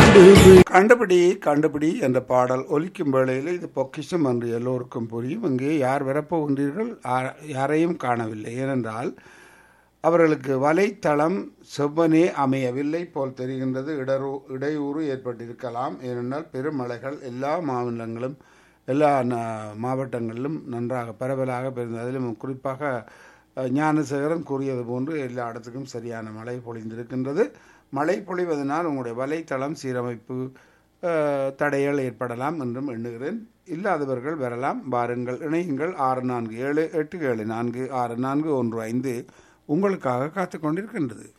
கண்டுபிடி கண்டுபிடி கண்டுபிடி என்ற பாடல் ஒலிக்கும் வேளையில் இது பொக்கிஷம் என்று எல்லோருக்கும் புரியும் இங்கே யார் வரப்போகின்றீர்கள் ஆ- யாரையும் காணவில்லை ஏனென்றால் அவர்களுக்கு வலைத்தளம் செவ்வனே அமையவில்லை போல் தெரிகின்றது இடரு இடையூறு ஏற்பட்டிருக்கலாம் ஏனென்றால் பெருமழைகள் எல்லா மாநிலங்களும் எல்லா ந- மாவட்டங்களிலும் நன்றாக பரவலாக பெருந்தது அதிலும் குறிப்பாக அஹ், ஞானசேகரன் கூறியது போன்று எல்லா இடத்துக்கும் சரியான மழை பொழிந்திருக்கின்றது மழை பொழிவதனால் உங்களுடைய வலைத்தளம் சீரமைப்பு அஹ், தடைகள் ஏற்படலாம் என்றும் எண்ணுகிறேன் இல்லாதவர்கள் வரலாம் வாருங்கள் இணையுங்கள் ஆறு நான்கு ஏழு எட்டு ஏழு நான்கு ஆறு நான்கு ஒன்று ஐந்து உங்களுக்காக காத்துக் கொண்டிருக்கின்றது